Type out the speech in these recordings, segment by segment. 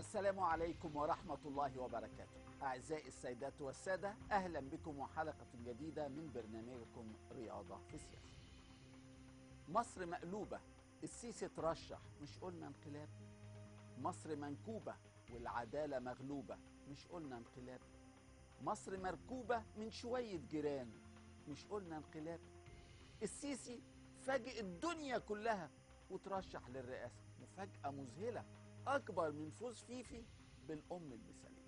السلام عليكم ورحمة الله وبركاته أعزائي السيدات والسادة أهلا بكم وحلقة جديدة من برنامجكم رياضة في السياسة مصر مقلوبة السيسي ترشح مش قلنا انقلاب مصر منكوبة والعدالة مغلوبة مش قلنا انقلاب مصر مركوبة من شوية جيران مش قلنا انقلاب السيسي فاجئ الدنيا كلها وترشح للرئاسة مفاجأة مذهلة أكبر من فوز فيفي بالأم المثالية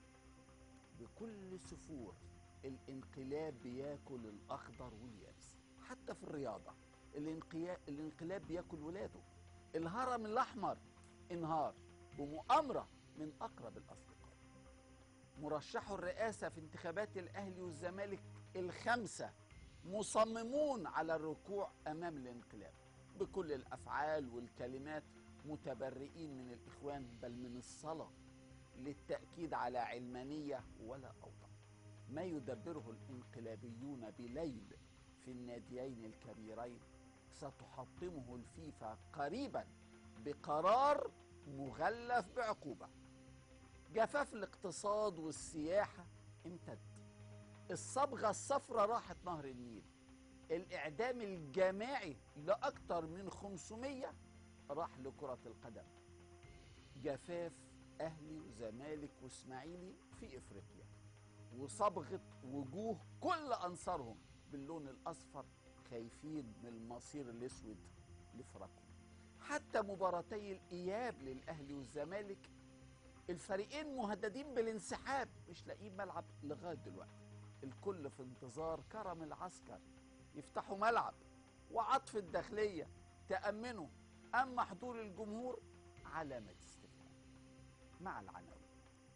بكل سفور الانقلاب بياكل الأخضر واليابس حتى في الرياضة الانقيا- الانقلاب بياكل ولاده الهرم الأحمر انهار بمؤامرة من أقرب الأصدقاء مرشحو الرئاسة في انتخابات الأهلي والزمالك الخمسة مصممون على الركوع أمام الانقلاب بكل الأفعال والكلمات متبرئين من الإخوان بل من الصلاة للتأكيد على علمانية ولا أوضح ما يدبره الانقلابيون بليل في الناديين الكبيرين ستحطمه الفيفا قريبا بقرار مغلف بعقوبه جفاف الاقتصاد والسياحة امتد الصبغة الصفراء راحت نهر النيل الإعدام الجماعي لأكثر من 500 راح لكرة القدم جفاف أهلي وزمالك وإسماعيلي في إفريقيا وصبغة وجوه كل أنصارهم باللون الأصفر خايفين من المصير الأسود لفرقهم حتى مباراتي الإياب للأهلي والزمالك الفريقين مهددين بالانسحاب مش لاقيين ملعب لغايه دلوقتي الكل في انتظار كرم العسكر يفتحوا ملعب وعطف الداخليه تامنه اما حضور الجمهور علامه استفهام مع العناوين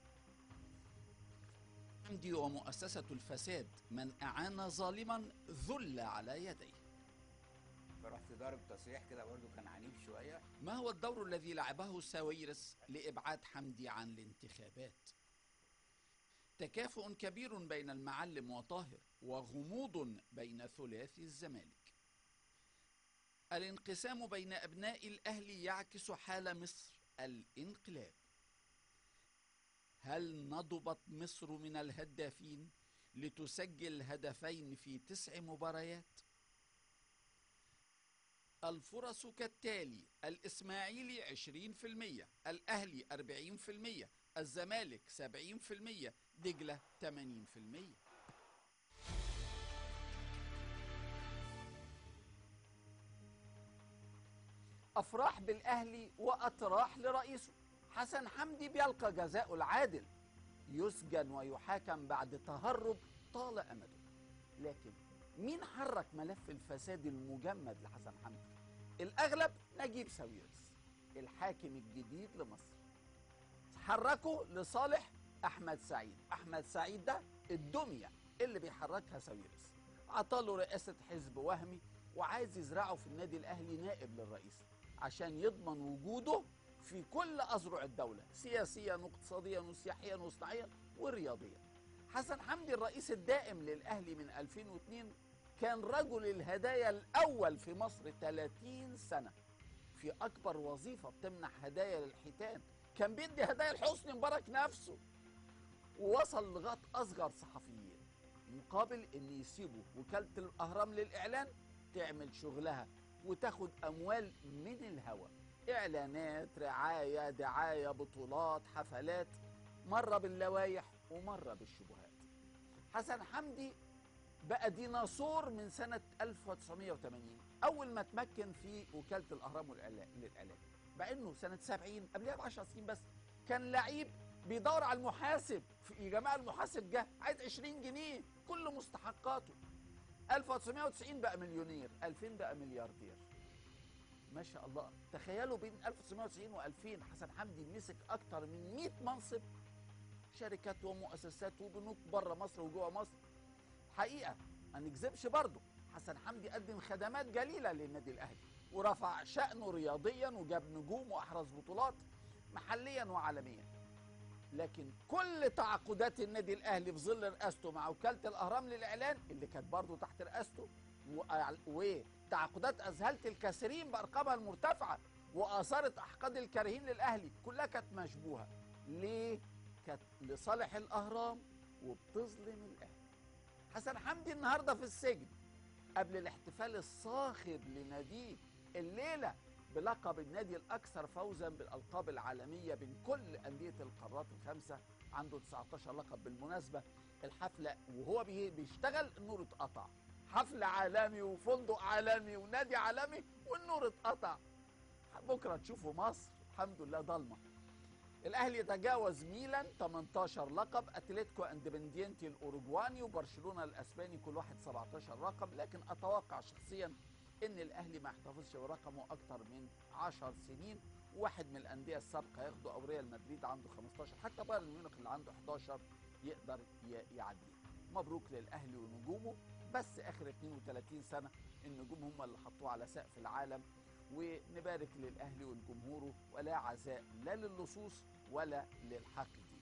حمدي ومؤسسه الفساد من اعان ظالما ذل على يديه فرحت ضارب تصريح كده برضو كان عنيف شويه ما هو الدور الذي لعبه ساويرس لإبعاد حمدي عن الانتخابات؟ تكافؤ كبير بين المعلم وطاهر وغموض بين ثلاثي الزمالك الانقسام بين أبناء الأهل يعكس حال مصر الانقلاب هل نضبت مصر من الهدافين لتسجل هدفين في تسع مباريات؟ الفرص كالتالي الإسماعيلي 20% الأهلي 40% الزمالك 70% دجلة 80% أفراح بالأهلي وأطراح لرئيسه حسن حمدي بيلقى جزاءه العادل يسجن ويحاكم بعد تهرب طال أمده لكن مين حرك ملف الفساد المجمد لحسن حمدي الأغلب نجيب ساويرس الحاكم الجديد لمصر حركه لصالح أحمد سعيد أحمد سعيد ده الدمية اللي بيحركها ساويرس عطاله رئاسة حزب وهمي وعايز يزرعه في النادي الأهلي نائب للرئيس عشان يضمن وجوده في كل أذرع الدولة سياسيا واقتصاديا وسياحيا وصناعيا ورياضيا حسن حمدي الرئيس الدائم للأهلي من 2002 كان رجل الهدايا الأول في مصر 30 سنة في أكبر وظيفة بتمنح هدايا للحيتان كان بيدي هدايا لحسني مبارك نفسه ووصل لغاية أصغر صحفيين مقابل إن يسيبوا وكالة الأهرام للإعلان تعمل شغلها وتاخد أموال من الهوا إعلانات رعاية دعاية بطولات حفلات مرة باللوايح ومرة بالشبهات حسن حمدي بقى ديناصور من سنة 1980 أول ما تمكن في وكالة الأهرام والإعلا- للإعلام بقى إنه سنة 70 قبلها ب 10 سنين بس كان لعيب بيدور على المحاسب في- يا جماعة المحاسب جه عايز 20 جنيه كل مستحقاته 1990 بقى مليونير 2000 بقى ملياردير ما شاء الله تخيلوا بين 1990 و2000 حسن حمدي مسك أكتر من 100 منصب شركات ومؤسسات وبنوك بره مصر وجوه مصر حقيقه ما نكذبش برضه حسن حمدي قدم خدمات جليله للنادي الاهلي ورفع شانه رياضيا وجاب نجوم واحرز بطولات محليا وعالميا لكن كل تعاقدات النادي الاهلي في ظل رئاسته مع وكاله الاهرام للاعلان اللي كانت برضه تحت رئاسته و- وتعاقدات اذهلت الكثيرين بارقامها المرتفعه واثارت احقاد الكارهين للاهلي كلها كانت مشبوهه ليه كانت لصالح الاهرام وبتظلم الاهلي حسن حمدي النهارده في السجن قبل الاحتفال الصاخب لناديه الليله بلقب النادي الاكثر فوزا بالالقاب العالميه بين كل انديه القارات الخمسه عنده 19 لقب بالمناسبه الحفله وهو بي- بيشتغل النور اتقطع حفل عالمي وفندق عالمي ونادي عالمي والنور اتقطع بكره تشوفوا مصر الحمد لله ضلمه الاهلي تجاوز ميلان 18 لقب اتلتيكو اندبندينتي الاوروجواني وبرشلونه الاسباني كل واحد 17 رقم لكن اتوقع شخصيا ان الاهلي ما يحتفظش برقمه اكتر من 10 سنين واحد من الانديه السابقه ياخده او ريال مدريد عنده 15 حتى بايرن ميونخ اللي عنده 11 يقدر ي- يعديه مبروك للاهلي ونجومه بس اخر 32 سنه النجوم هم اللي حطوه على سقف العالم ونبارك للاهلي ولجمهوره ولا عزاء لا للصوص ولا للحقدين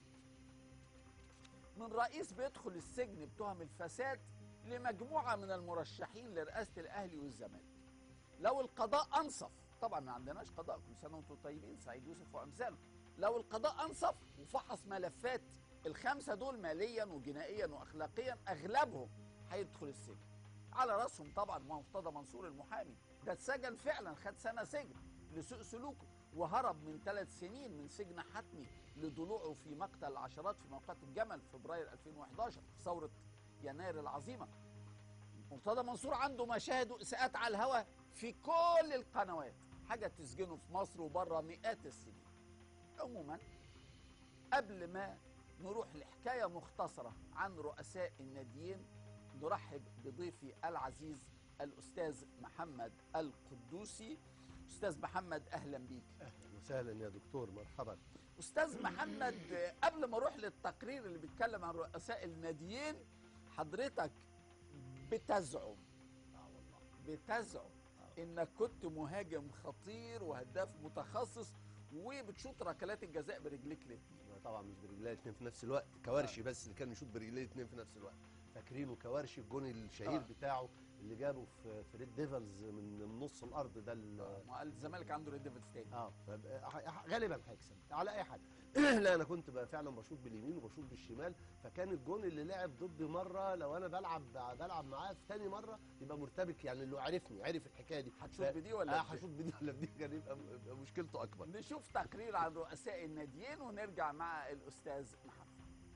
من رئيس بيدخل السجن بتهم الفساد لمجموعه من المرشحين لرئاسه الاهلي والزمالك لو القضاء انصف طبعا ما عندناش قضاء كل سنه وانتم طيبين سعيد يوسف وامثاله لو القضاء انصف وفحص ملفات الخمسه دول ماليا وجنائيا واخلاقيا اغلبهم هيدخل السجن على راسهم طبعا مرتضى منصور المحامي ده اتسجن فعلا خد سنه سجن لسوء سلوكه وهرب من ثلاث سنين من سجن حتمي لضلوعه في مقتل العشرات في موقعة الجمل في فبراير 2011 في ثورة يناير العظيمة مرتضى منصور عنده مشاهد وإساءات على الهواء في كل القنوات حاجة تسجنه في مصر وبره مئات السنين عموما قبل ما نروح لحكاية مختصرة عن رؤساء الناديين نرحب بضيفي العزيز الأستاذ محمد القدوسي أستاذ محمد أهلا بيك اهلا وسهلا يا دكتور مرحبا أستاذ محمد قبل ما أروح للتقرير اللي بيتكلم عن رؤساء الناديين حضرتك بتزعم اه والله بتزعم انك كنت مهاجم خطير وهداف متخصص وبتشوط ركلات الجزاء برجليك الاثنين أنا طبعا مش برجلي اتنين في نفس الوقت كوارشي بس اللي كان يشوط برجليه اتنين في نفس الوقت فاكرينه كوارشي الجون الشهير آه. بتاعه اللي جابه في في ريد ديفلز من من نص الارض ده ال- ما قال الزمالك عنده ريد ديفيدز تاني اه فب- ح- غالبا هيكسب على اي حاجه لا انا كنت بقى فعلا بشوط باليمين وبشوط بالشمال فكان الجون اللي لعب ضدي مره لو انا بلعب بلعب معاه في تاني مره يبقى مرتبك يعني اللي عرفني عرف الحكايه دي هتشوط ف- بدي ولا اه بدي؟ هشوط بدي ولا بدي كان يبقى م- يبقى مشكلته اكبر نشوف تقرير عن رؤساء الناديين ونرجع مع الاستاذ محمد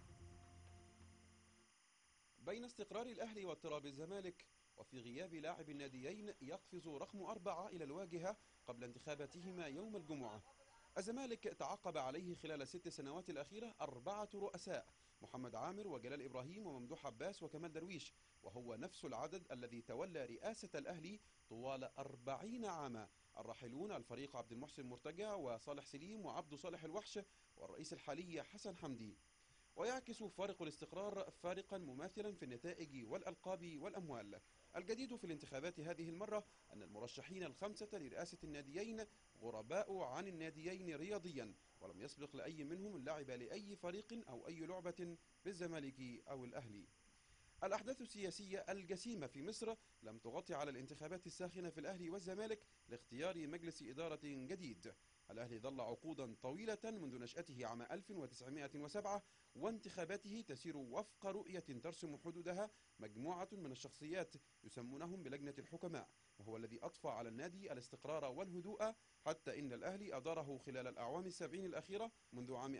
بين استقرار الأهلي واضطراب الزمالك وفي غياب لاعب الناديين يقفز رقم أربعة إلى الواجهة قبل انتخاباتهما يوم الجمعة الزمالك تعقب عليه خلال الست سنوات الأخيرة أربعة رؤساء محمد عامر وجلال إبراهيم وممدوح عباس وكمال درويش وهو نفس العدد الذي تولى رئاسة الأهلي طوال أربعين عاما الراحلون الفريق عبد المحسن مرتجع وصالح سليم وعبد صالح الوحش والرئيس الحالي حسن حمدي ويعكس فارق الاستقرار فارقا مماثلا في النتائج والألقاب والأموال الجديد في الانتخابات هذه المرة أن المرشحين الخمسة لرئاسة الناديين غرباء عن الناديين رياضيا ولم يسبق لأي منهم اللعب لأي فريق أو أي لعبة بالزمالك أو الأهلي الأحداث السياسية الجسيمة في مصر لم تغطي على الانتخابات الساخنة في الأهلي والزمالك لاختيار مجلس إدارة جديد الأهلي ظل عقودا طويلة منذ نشأته عام 1907 وانتخاباته تسير وفق رؤية ترسم حدودها مجموعة من الشخصيات يسمونهم بلجنة الحكماء وهو الذي أضفى على النادي الاستقرار والهدوء حتى إن الأهلي أداره خلال الأعوام السبعين الأخيرة منذ عام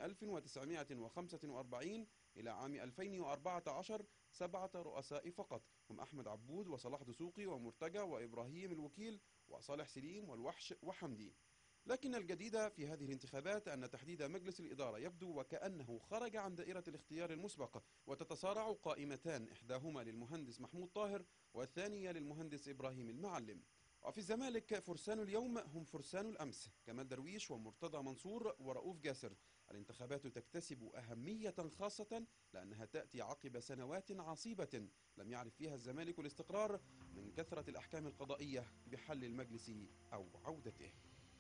1945 إلى عام 2014 سبعة رؤساء فقط هم أحمد عبود وصلاح دسوقي ومرتجى وإبراهيم الوكيل وصالح سليم والوحش وحمدي لكن الجديد في هذه الانتخابات أن تحديد مجلس الإدارة يبدو وكأنه خرج عن دائرة الاختيار المسبق وتتصارع قائمتان إحداهما للمهندس محمود طاهر والثانية للمهندس إبراهيم المعلم وفي الزمالك فرسان اليوم هم فرسان الأمس كمال درويش ومرتضى منصور ورؤوف جاسر الانتخابات تكتسب أهمية خاصة لأنها تأتي عقب سنوات عصيبة لم يعرف فيها الزمالك الاستقرار من كثرة الأحكام القضائية بحل المجلس أو عودته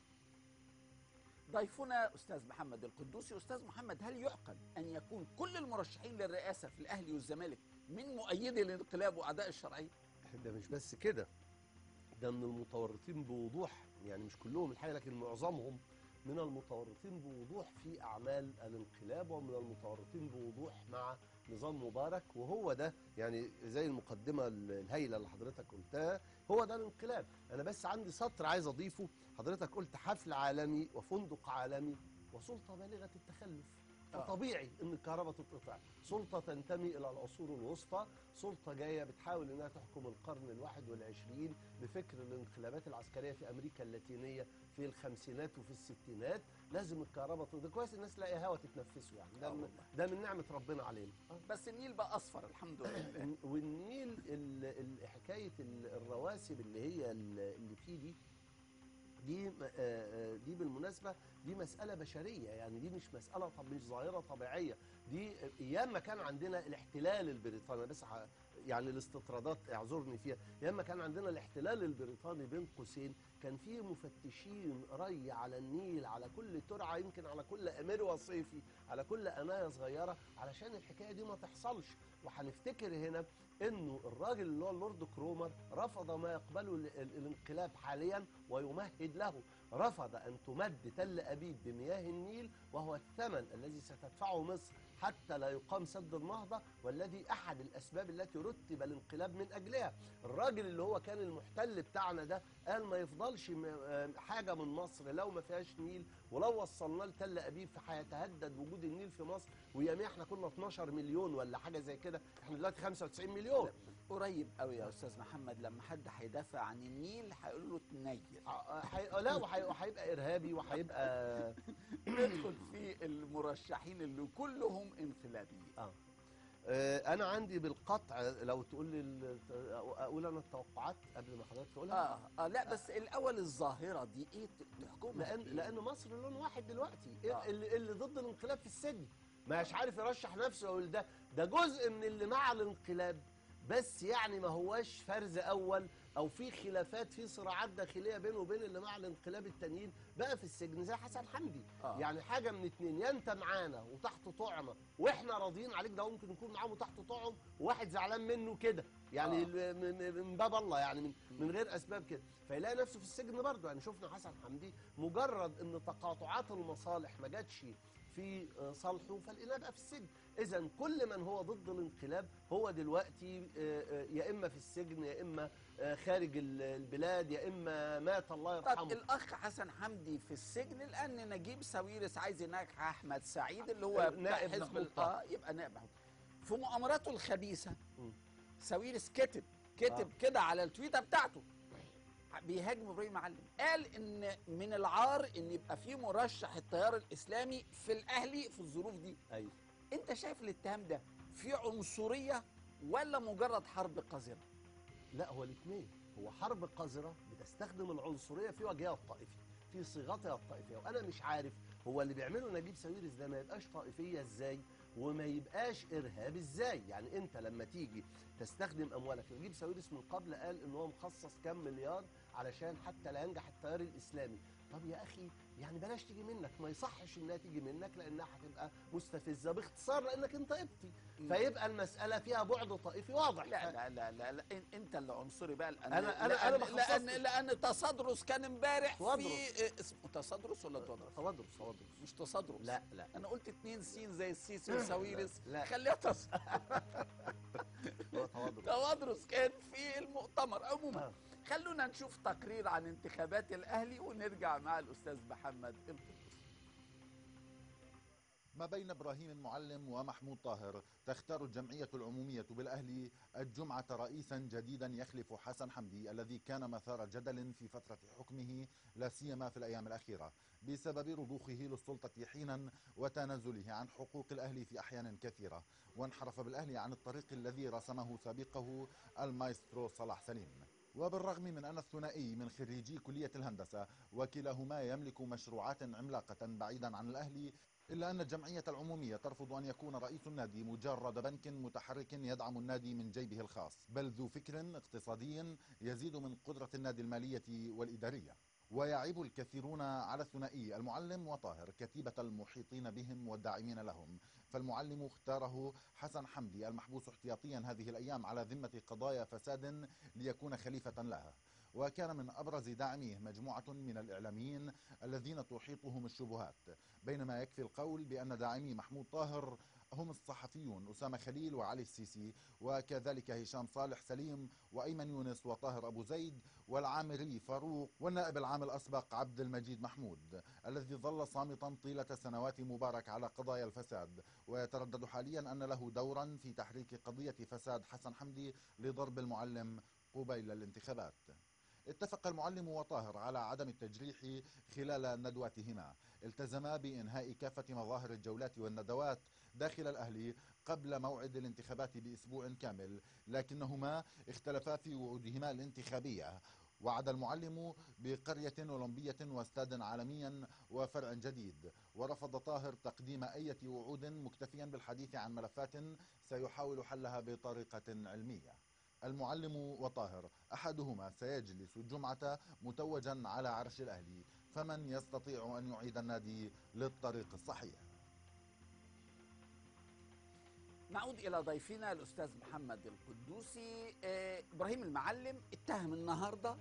ضيفنا استاذ محمد القدوسي استاذ محمد هل يعقل ان يكون كل المرشحين للرئاسه في الاهلي والزمالك من مؤيدي الانقلاب واعداء الشرعيه ده مش بس كده ده من المتورطين بوضوح يعني مش كلهم الحقيقه لكن معظمهم من المتورطين بوضوح في اعمال الانقلاب ومن المتورطين بوضوح مع نظام مبارك وهو ده يعني زي المقدمه الهائله اللي حضرتك قلتها هو ده الانقلاب انا بس عندي سطر عايز اضيفه حضرتك قلت حفل عالمي وفندق عالمي وسلطه بالغه التخلف آه. فطبيعي ان الكهرباء تتقطع سلطه تنتمي الى العصور الوسطى سلطه جايه بتحاول انها تحكم القرن الواحد والعشرين بفكر الانقلابات العسكريه في امريكا اللاتينيه في الخمسينات وفي الستينات لازم الكهرباء تقطع ده كويس الناس لاقي هوا تتنفسوا يعني ده, آه من والله. ده من نعمه ربنا علينا بس النيل بقى اصفر الحمد لله والنيل ال- ال- حكايه ال- الرواسب اللي هي ال- اللي فيه دي دي م- آه، آه، دي بالمناسبه دي مساله بشريه يعني دي مش مساله طب مش ظاهره طبيعيه دي ايام ما كان عندنا الاحتلال البريطاني بس ح- يعني الاستطرادات اعذرني فيها ايام ما كان عندنا الاحتلال البريطاني بين قوسين كان في مفتشين ري على النيل على كل ترعه يمكن على كل امير وصيفي على كل قنايه صغيره علشان الحكايه دي ما تحصلش وهنفتكر هنا انه الراجل اللي هو اللورد كرومر رفض ما يقبله ال- ال- الانقلاب حاليا ويمهد له رفض ان تمد تل ابيب بمياه النيل وهو الثمن الذي ستدفعه مصر حتى لا يقام سد النهضه والذي احد الاسباب التي رتب الانقلاب من اجلها الراجل اللي هو كان المحتل بتاعنا ده قال ما يفضلش م- آه حاجه من مصر لو ما فيهاش نيل ولو وصلنا لتل ابيب فهيتهدد وجود النيل في مصر وياميها احنا كنا 12 مليون ولا حاجه زي كده احنا دلوقتي 95 مليون قريب قوي يا استاذ محمد لما حد هيدافع عن النيل هيقول له تنيل ع- حي... لا وحي... وهيبقى ارهابي وهيبقى ندخل في المرشحين اللي كلهم انقلابيين آه، انا عندي بالقطع لو تقول لي ال- اقول انا التوقعات قبل ما حضرتك تقولها اه اه لا بس الاول الظاهره دي ايه ت- تحكمها لان بإيه؟ لان مصر لون واحد دلوقتي إيه آه. اللي, اللي ضد الانقلاب في السجن مش عارف يرشح نفسه يقول ده ده جزء من اللي مع الانقلاب بس يعني ما هواش فرز اول او في خلافات في صراعات داخليه بينه وبين اللي مع الانقلاب التانيين بقى في السجن زي حسن حمدي آه. يعني حاجه من اتنين يا انت معانا وتحت طعنه واحنا راضيين عليك ده هو ممكن يكون معاهم تحت طعم وواحد زعلان منه كده يعني آه. ال- من- من من باب الله يعني من, من غير اسباب كده فيلاقي نفسه في السجن برضه يعني شفنا حسن حمدي مجرد ان تقاطعات المصالح ما جاتش في آه، صالحه فلقيناه بقى في السجن اذا كل من هو ضد الانقلاب هو دلوقتي آه، آه، يا اما في السجن يا اما آه، خارج ال- البلاد يا اما مات الله طب يرحمه الاخ حسن حمدي في السجن لان نجيب ساويرس عايز ينجح احمد سعيد اللي هو آه، بتاع نائب حزب محمود ال- طه. اه يبقى نائب محمود. في مؤامراته الخبيثه مم. ساويرس كتب كتب آه. كده على التويتر بتاعته بيهاجم ابراهيم معلم قال ان من العار ان يبقى في مرشح التيار الاسلامي في الاهلي في الظروف دي ايوه انت شايف الاتهام ده في عنصريه ولا مجرد حرب قذره لا هو الاثنين هو حرب قذرة بتستخدم العنصرية في وجهها الطائفي في صيغتها الطائفية وأنا مش عارف هو اللي بيعمله نجيب ساويرس ده ما يبقاش طائفية إزاي وما يبقاش إرهاب إزاي يعني أنت لما تيجي تستخدم أموالك نجيب ساويرس من قبل قال إن هو مخصص كام مليار علشان حتى لا ينجح التيار الإسلامي طب يا أخي يعني بلاش تيجي منك ما يصحش إنها تيجي منك لأنها هتبقى مستفزة باختصار لأنك أنت قبطي فيبقى المسألة فيها بعد طائفي واضح لا لا لا لا, لا. إن- انت اللي عنصري بقى لان أنا- أنا- لأن أنا ما لان خصصتش. لان تصدرس كان امبارح في توادرس. إيه اسمه تصدرس ولا تودرس توادرس توادرس مش تصدرس لا لا انا قلت اتنين سين زي السيسي وساويرس لا. خليها تص... هو توادرس توادرس كان في المؤتمر عموما آه. خلونا نشوف تقرير عن انتخابات الاهلي ونرجع مع الاستاذ محمد القدس ما بين ابراهيم المعلم ومحمود طاهر تختار الجمعيه العموميه بالاهلي الجمعه رئيسا جديدا يخلف حسن حمدي الذي كان مثار جدل في فتره حكمه لا سيما في الايام الاخيره بسبب رضوخه للسلطه حينا وتنازله عن حقوق الاهلي في احيان كثيره وانحرف بالاهلي عن الطريق الذي رسمه سابقه المايسترو صلاح سليم وبالرغم من أن الثنائي من خريجي كلية الهندسة وكلاهما يملك مشروعات عملاقة بعيدا عن الأهلي إلا أن الجمعية العمومية ترفض أن يكون رئيس النادي مجرد بنك متحرك يدعم النادي من جيبه الخاص بل ذو فكر اقتصادي يزيد من قدرة النادي المالية والإدارية ويعيب الكثيرون على الثنائي المعلم وطاهر كتيبة المحيطين بهم والداعمين لهم فالمعلم اختاره حسن حمدي المحبوس احتياطيا هذه الأيام على ذمة قضايا فساد ليكون خليفة لها وكان من أبرز داعميه مجموعة من الإعلاميين الذين تحيطهم الشبهات بينما يكفي القول بأن داعمي محمود طاهر هم الصحفيون أسامة خليل وعلي السيسي وكذلك هشام صالح سليم وأيمن يونس وطاهر أبو زيد والعامري فاروق والنائب العام الأسبق عبد المجيد محمود الذي ظل صامتا طيلة سنوات مبارك على قضايا الفساد ويتردد حاليا أن له دورا في تحريك قضية فساد حسن حمدي لضرب المعلم قبيل الانتخابات اتفق المعلم وطاهر على عدم التجريح خلال ندواتهما التزما بإنهاء كافة مظاهر الجولات والندوات داخل الأهلي قبل موعد الانتخابات بأسبوع كامل لكنهما اختلفا في وعودهما الانتخابية وعد المعلم بقرية أولمبية واستاد عالميا وفرع جديد ورفض طاهر تقديم أي وعود مكتفيا بالحديث عن ملفات سيحاول حلها بطريقة علمية المعلم وطاهر أحدهما سيجلس الجمعة متوجا على عرش الأهلي فمن يستطيع أن يعيد النادي للطريق الصحيح نعود إلى ضيفنا الأستاذ محمد القدوسي آه، إبراهيم المعلم اتهم النهاردة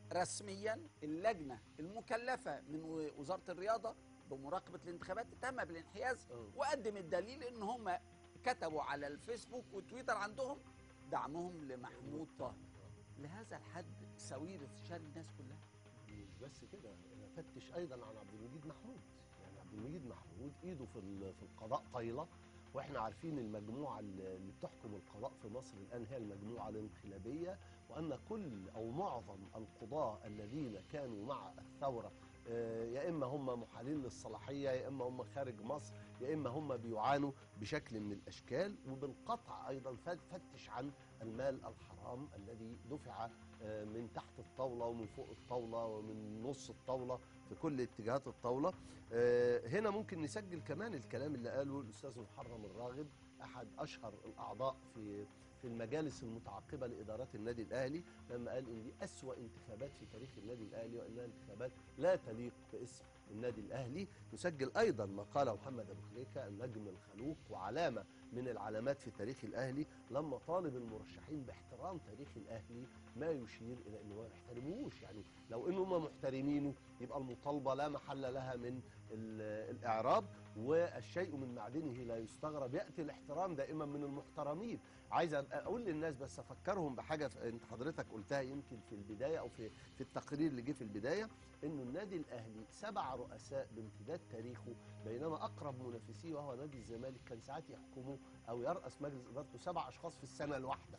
رسميا اللجنة المكلفة من و- وزارة الرياضة بمراقبة الانتخابات اتهمها بالانحياز آه. وقدم الدليل ان هم كتبوا على الفيسبوك وتويتر عندهم دعمهم لمحمود طاهر لهذا الحد سويرة شان الناس كلها مش بس كده فتش ايضا عن عبد المجيد محمود يعني عبد المجيد محمود ايده في ال- في القضاء طايله واحنا عارفين المجموعه اللي اللي بتحكم القضاء في مصر الان هي المجموعه الانقلابيه وان كل او معظم القضاه الذين كانوا مع الثوره آه، يا اما هم محالين للصلاحيه يا اما هم خارج مصر يا اما هم بيعانوا بشكل من الاشكال وبالقطع ايضا فت- فتش عن المال الحرام الذي دفع آه، من تحت الطاوله ومن فوق الطاوله ومن نص الطاوله في كل اتجاهات الطاوله آه، هنا ممكن نسجل كمان الكلام اللي قاله الاستاذ محرم الراغب احد اشهر الاعضاء في في المجالس المتعاقبه لادارات النادي الاهلي لما قال ان دي اسوا انتخابات في تاريخ النادي الاهلي وانها انتخابات لا تليق باسم النادي الاهلي نسجل ايضا ما قاله محمد ابو خليكه النجم الخلوق وعلامه من العلامات في تاريخ الاهلي لما طالب المرشحين باحترام تاريخ الاهلي ما يشير الى انه ما يحترموش يعني لو ان هم محترمينه يبقى المطالبه لا محل لها من ال- الاعراب والشيء من معدنه لا يستغرب ياتي الاحترام دائما من المحترمين عايز أبقى اقول للناس بس افكرهم بحاجه ف- انت حضرتك قلتها يمكن في البدايه او في في التقرير اللي جه في البدايه انه النادي الاهلي سبع رؤساء بامتداد تاريخه بينما اقرب منافسيه وهو نادي الزمالك كان ساعات يحكمه او يراس مجلس ادارته سبع اشخاص في السنه الواحده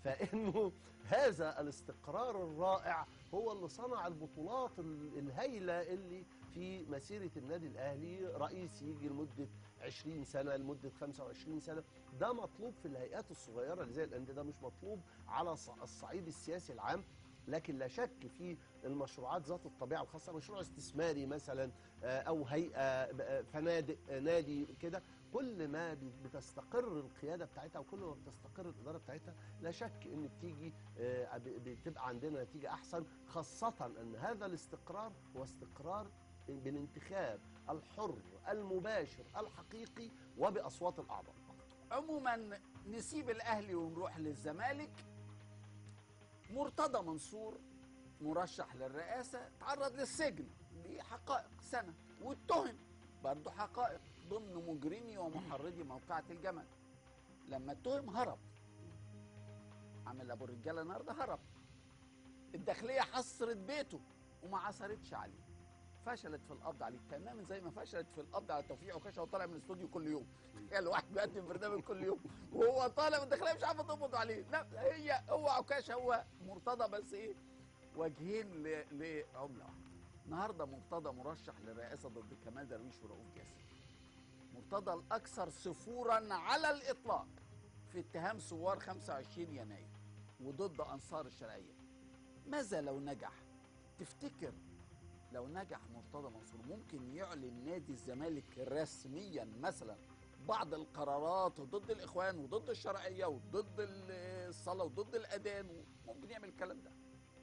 فانه هذا الاستقرار الرائع هو اللي صنع البطولات ال- الهائله اللي في مسيره النادي الاهلي رئيس يجي لمده 20 سنه لمده 25 سنه ده مطلوب في الهيئات الصغيره اللي زي الانديه ده مش مطلوب على ص- الصعيد السياسي العام لكن لا شك في المشروعات ذات الطبيعه الخاصه مشروع استثماري مثلا آه، او هيئه آه، فنادق آه، نادي كده كل ما بي- بتستقر القياده بتاعتها وكل ما بتستقر الاداره بتاعتها لا شك ان بتيجي آه، ب- بتبقى عندنا نتيجه احسن خاصه ان هذا الاستقرار هو استقرار بالانتخاب الحر المباشر الحقيقي وباصوات الاعضاء عموما نسيب الاهلي ونروح للزمالك مرتضى منصور مرشح للرئاسه تعرض للسجن لحقائق سنه واتهم برضه حقائق ضمن مجرمي ومحرضي موقعة الجمل لما اتهم هرب عمل ابو الرجاله النهارده هرب الداخليه حصرت بيته وما عثرتش عليه فشلت في القبض عليه تماما زي ما فشلت في القبض على توفيق عكاشه وطالع من الاستوديو كل يوم تخيل واحد بيقدم برنامج كل يوم وهو طالع الداخليه مش عارفه تقبض عليه لا هي هو عكاشه هو مرتضى بس ايه وجهين ل- لعمله واحده النهارده مرتضى مرشح للرئاسه ضد كمال درويش ورؤوف جاسم مرتضى الاكثر سفورا على الاطلاق في اتهام ثوار 25 يناير وضد انصار الشرعيه ماذا لو نجح تفتكر لو نجح مرتضى منصور ممكن يعلن نادي الزمالك رسميا مثلا بعض القرارات ضد الاخوان وضد الشرعيه وضد ال- الصلاه وضد الاذان ممكن يعمل الكلام ده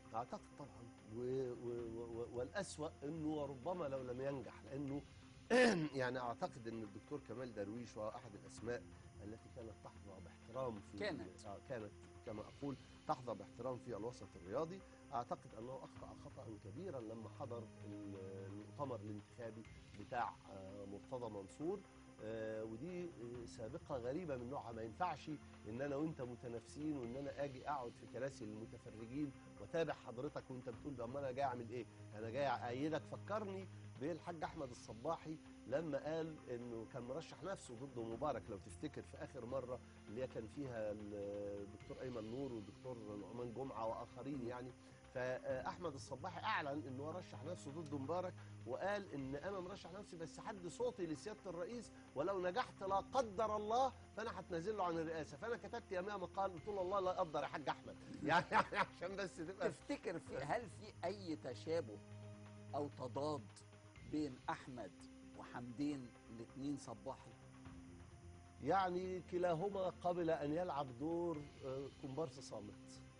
اعتقد طبعا و و و والاسوا انه وربما لو لم ينجح لانه يعني اعتقد ان الدكتور كمال درويش وهو احد الاسماء التي كانت تحظى باحترام في كانت. آه كانت كما اقول تحظى باحترام في الوسط الرياضي اعتقد انه اخطا خطا كبيرا لما حضر المؤتمر الانتخابي بتاع آه، مرتضى منصور آه، ودي آه، سابقه غريبه من نوعها ما ينفعش ان انا وانت متنافسين وان انا اجي اقعد في كراسي المتفرجين واتابع حضرتك وانت بتقول ده امال انا جاي اعمل ايه؟ انا جاي ايدك فكرني بالحاج احمد الصباحي لما قال انه كان مرشح نفسه ضد مبارك لو تفتكر في اخر مره اللي هي كان فيها الدكتور ايمن نور والدكتور نعمان جمعه واخرين يعني فاحمد الصباحي اعلن انه هو رشح نفسه ضد مبارك وقال ان انا مرشح نفسي بس حد صوتي لسياده الرئيس ولو نجحت لا قدر الله فانا هتنازل له عن الرئاسه فانا كتبت يا مقال قلت له الله لا يقدر يا حاج احمد يعني يعني عشان بس تبقى تفتكر في هل في اي تشابه او تضاد بين احمد وحمدين الاثنين صباحي يعني كلاهما قبل ان يلعب دور آه، كومبارس صامت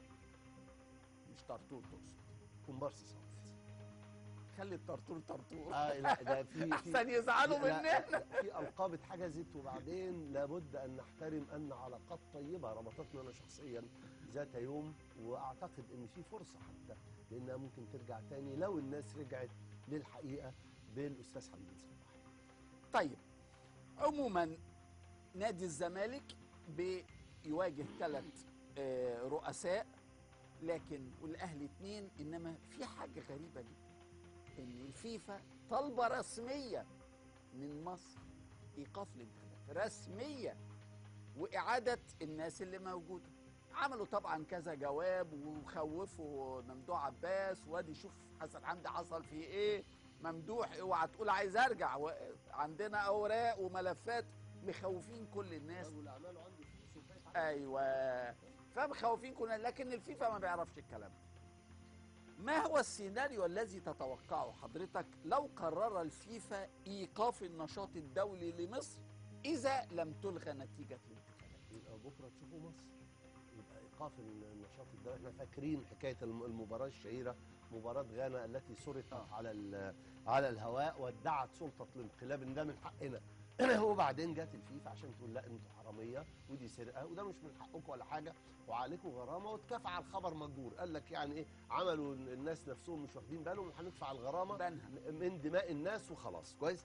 مش طرطور تقصد كومبارس صامت خلي الطرطور طرطور اه لا ده في في احسن يزعلوا لا، مننا في القاب اتحجزت وبعدين لابد ان نحترم ان علاقات طيبه ربطتنا انا شخصيا ذات يوم واعتقد ان في فرصه حتى لانها ممكن ترجع تاني لو الناس رجعت للحقيقه بالاستاذ حمدين صباحي طيب عموما نادي الزمالك بيواجه ثلاث رؤساء لكن والاهلي اثنين انما في حاجه غريبه جدا ان الفيفا طالبه رسميه من مصر ايقاف الانتخابات رسميه واعاده الناس اللي موجوده عملوا طبعا كذا جواب وخوفوا ممدوح عباس وادي شوف حسن حمدي حصل فيه ايه ممدوح اوعى تقول عايز ارجع و- عندنا اوراق وملفات مخوفين كل الناس رجل اعمال عنده فلوس وفايت ايوه فمخوفين كلنا لكن الفيفا ما بيعرفش الكلام ده ما هو السيناريو الذي تتوقعه حضرتك لو قرر الفيفا ايقاف النشاط الدولي لمصر اذا لم تلغى نتيجه الانتخابات يبقى بكره تشوفوا مصر يبقى ايقاف النشاط الدولي احنا فاكرين حكايه الم- المباراه الشهيره مباراه غانا التي سرقت آه. على ال- على الهواء وادعت سلطه الانقلاب ان ده من حقنا وبعدين جت الفيفا عشان تقول لا انتوا حراميه ودي سرقه وده مش من حقكم ولا حاجه وعليكم غرامه واتكافى على الخبر مجبور قال لك يعني ايه عملوا الناس نفسهم مش واخدين بالهم هندفع الغرامه بنها من دماء الناس وخلاص كويس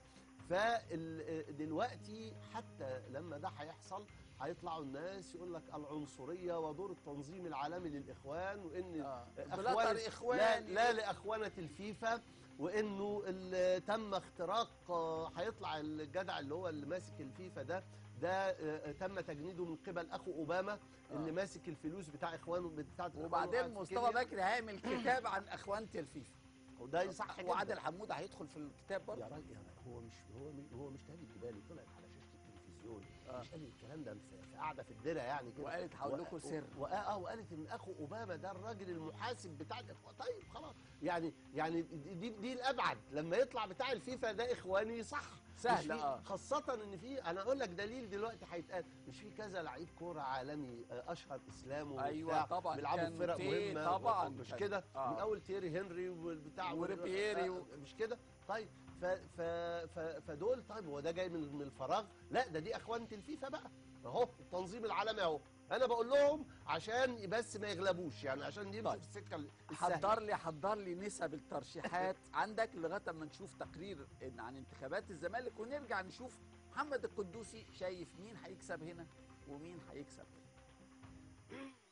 فدلوقتي حتى لما ده هيحصل هيطلعوا الناس يقول لك العنصريه ودور التنظيم العالمي للاخوان وان آه. أخوان- بلاتر إخوان. لا, لا لاخوانه الفيفا وانه ال- تم اختراق آه، هيطلع الجدع اللي هو اللي ماسك الفيفا ده ده آه، تم تجنيده من قبل اخو اوباما اللي آه. ماسك الفلوس بتاع اخوانه بتاعت الإخوان وبعدين وقاعد في مصطفى كينيا. بكري هيعمل كتاب عن اخوانة الفيفا وده صح جدا وعادل حموده هيدخل في الكتاب يا برضه راجل يا راجل هو مش هو مش هو مش تهدي الجبالي طلعت على شاشه التلفزيون آه. مش قال الكلام ده في في قاعده في الدرع يعني كده وقالت هقول و- لكم و- سر و- اه وقالت ان اخو اوباما ده الراجل المحاسب بتاع الإخوان. طيب خلاص يعني يعني دي دي الابعد لما يطلع بتاع الفيفا ده اخواني صح سهل، مش في- آه. خاصة ان في انا اقول لك دليل دلوقتي هيتقال مش في كذا لعيب كورة عالمي آه، اشهر اسلام وبتاع أيوة طبعاً، بيلعبوا كان في فرق تي مهمة طبعاً مش كان- كده آه. من اول تيري هنري والبتاع وريبيري و- آه، مش كده طيب ف ف ف فدول طيب هو ده جاي من من الفراغ لا ده دي اخوانة الفيفا بقى اهو التنظيم العالمي اهو انا بقول لهم عشان بس ما يغلبوش يعني عشان يمشوا طيب. في السكه السهله حضر لي حضر لي نسب الترشيحات عندك لغايه اما نشوف تقرير إن- عن انتخابات الزمالك ونرجع نشوف محمد القدوسي شايف مين هيكسب هنا ومين هيكسب هنا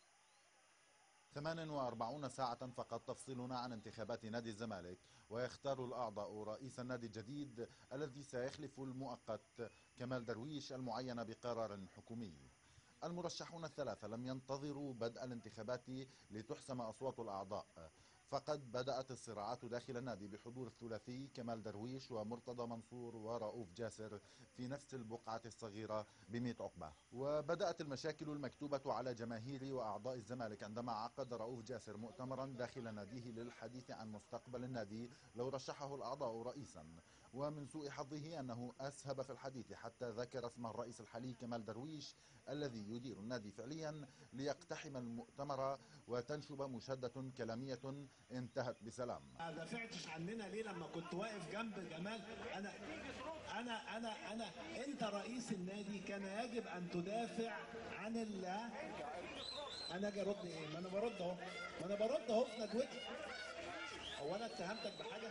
48 ساعة فقط تفصلنا عن انتخابات نادي الزمالك ويختار الأعضاء رئيس النادي الجديد الذي سيخلف المؤقت كمال درويش المعين بقرار حكومي المرشحون الثلاثة لم ينتظروا بدء الانتخابات لتحسم أصوات الأعضاء فقد بدأت الصراعات داخل النادي بحضور الثلاثي كمال درويش ومرتضى منصور ورؤوف جاسر في نفس البقعة الصغيرة بمئة عقبة وبدأت المشاكل المكتوبة على جماهير وأعضاء الزمالك عندما عقد رؤوف جاسر مؤتمرا داخل ناديه للحديث عن مستقبل النادي لو رشحه الأعضاء رئيسا ومن سوء حظه أنه أسهب في الحديث حتى ذكر اسم الرئيس الحالي كمال درويش الذي يدير النادي فعليا ليقتحم المؤتمر وتنشب مشادة كلامية انتهت بسلام ما دافعتش عننا ليه لما كنت واقف جنب جمال انا انا انا انا انت رئيس النادي كان يجب ان تدافع عن ال انا اجي ارد ايه؟ ما انا برد اهو ما انا برد اهو في ندوتي هو انا اتهمتك بحاجه؟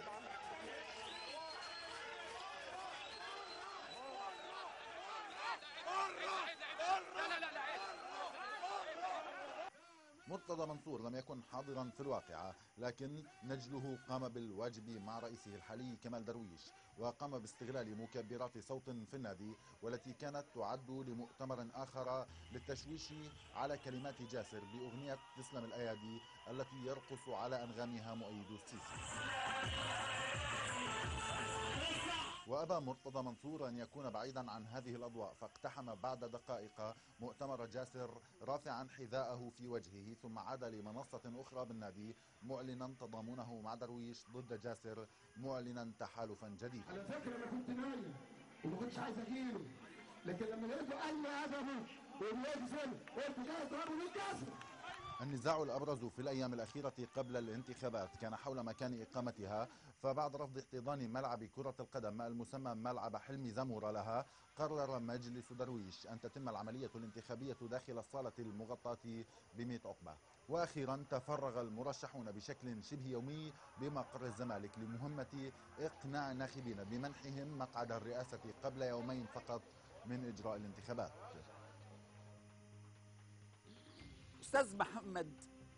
مرتضى منصور لم يكن حاضرا في الواقعة لكن نجله قام بالواجب مع رئيسه الحالي كمال درويش وقام باستغلال مكبرات صوت في النادي والتي كانت تعد لمؤتمر آخر للتشويش على كلمات جاسر بأغنية تسلم الأيادي التي يرقص على أنغامها مؤيد السيسي وأبى مرتضى منصور أن يكون بعيدا عن هذه الأضواء فاقتحم بعد دقائق مؤتمر جاسر رافعا حذاءه في وجهه ثم عاد لمنصة أخرى بالنادي معلنا تضامنه مع درويش ضد جاسر معلنا تحالفا جديدا على فكره انا كنت نايم وما كنتش عايز اجيله لكن لما لقيته قال لي هذا ابوك وبيجي سنه قلت جاي اضربه بالكسر النزاع الأبرز في الأيام الأخيرة قبل الانتخابات كان حول مكان إقامتها فبعد رفض احتضان ملعب كرة القدم المسمى ملعب حلمي زمورة لها قرر مجلس درويش أن تتم العملية الانتخابية داخل الصالة المغطاة بمئة عقبة وأخيرا تفرغ المرشحون بشكل شبه يومي بمقر الزمالك لمهمة إقناع الناخبين بمنحهم مقعد الرئاسة قبل يومين فقط من إجراء الانتخابات استاذ محمد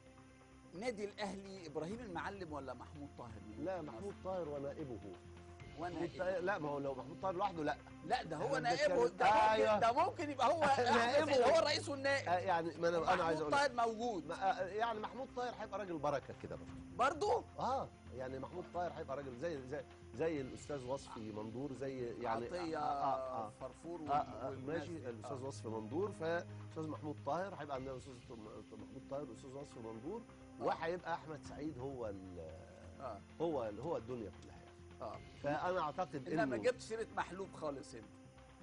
نادي الاهلي ابراهيم المعلم ولا محمود طاهر لا محمود طاهر ونائبه وانا محمود طاهر- لا ما هو لو محمود طاهر لوحده لا لا ده هو إحنا نائبه بنتكلم- ده ممكن أيوه. ده ممكن يبقى هو نائبه. أحمد هو الرئيس والنائب آه، يعني ما انا انا عايز محمود اقول لك. طاهر موجود ما- آه، يعني محمود طاهر هيبقى راجل بركه كده برضه برضه اه يعني محمود طاهر هيبقى راجل زي زي زي الاستاذ وصفي مندور زي يعني عطيه آه آه آه. فرفور آه آه والناس ماشي دي. الاستاذ آه. وصفي مندور فاستاذ محمود طاهر هيبقى عندنا الاستاذ محمود طاهر والاستاذ وصفي مندور وهيبقى احمد سعيد هو ال- اه هو ال- هو الدنيا كلها يعني اه فانا اعتقد انما انه جبت سيره محلوب خالص انت